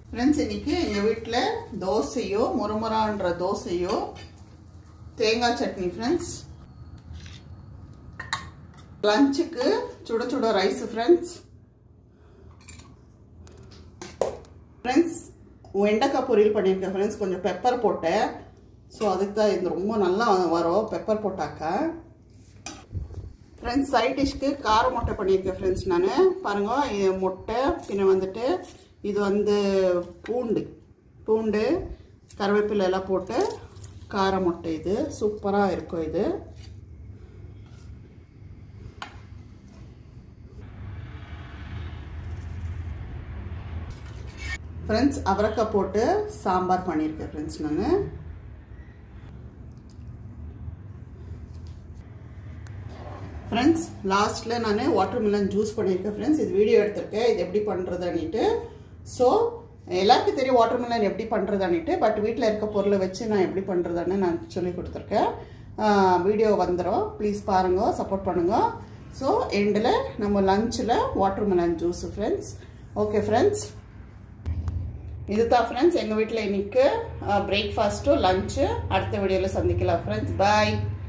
friends இன்னைக்கு எங்கள் வீட்டில் தோசையோ முறுமுறான்ற தோசையோ தேங்காய் சட்னி ஃப்ரெண்ட்ஸ் லஞ்சுக்கு சுட சுட ரைஸ் ஃப்ரெண்ட்ஸ் ஃப்ரெண்ட்ஸ் வெண்டைக்காய் பொரியல் பண்ணியிருக்கேன் ஃப்ரெண்ட்ஸ் கொஞ்சம் பெப்பர் போட்டேன் ஸோ அதுக்கு தான் இது ரொம்ப நல்லா வரும் பெப்பர் போட்டாக்கா ஃப்ரெண்ட்ஸ் சைட் டிஷ்க்கு கார முட்டை பண்ணியிருக்கேன் ஃப்ரெண்ட்ஸ் நான் பாருங்கள் இது முட்டை பின்ன வந்துட்டு இது வந்து பூண்டு பூண்டு கருவேப்பிலை எல்லாம் போட்டு கார முட்டை இது சூப்பராக இருக்கும் இது ஃப்ரெண்ட்ஸ் அவரைக்காய் போட்டு சாம்பார் பண்ணியிருக்கேன் ஃப்ரெண்ட்ஸ் நான் ஃப்ரெண்ட்ஸ் லாஸ்ட்டில் நான் வாட்டர் மிலன் ஜூஸ் பண்ணியிருக்கேன் ஃப்ரெண்ட்ஸ் இது வீடியோ எடுத்திருக்கேன் இது எப்படி பண்ணுறதுன்னுட்டு ஸோ எல்லாருக்கும் தெரியும் வாட்டர் மிலன் எப்படி பண்ணுறதுன்னுட்டு பட் வீட்டில் இருக்க பொருளை வச்சு நான் எப்படி பண்ணுறதுன்னு நான் சொல்லி கொடுத்துருக்கேன் வீடியோ வந்துடும் ப்ளீஸ் பாருங்கள் சப்போர்ட் பண்ணுங்கள் ஸோ எண்டில் நம்ம லஞ்சில் watermelon juice friends okay friends இதுதான் ஃப்ரெண்ட்ஸ் எங்கள் வீட்டில் இன்னைக்கு பிரேக்ஃபாஸ்ட்டும் லஞ்சு அடுத்த வீடியோவில் சந்திக்கலாம் ஃப்ரெண்ட்ஸ் பாய்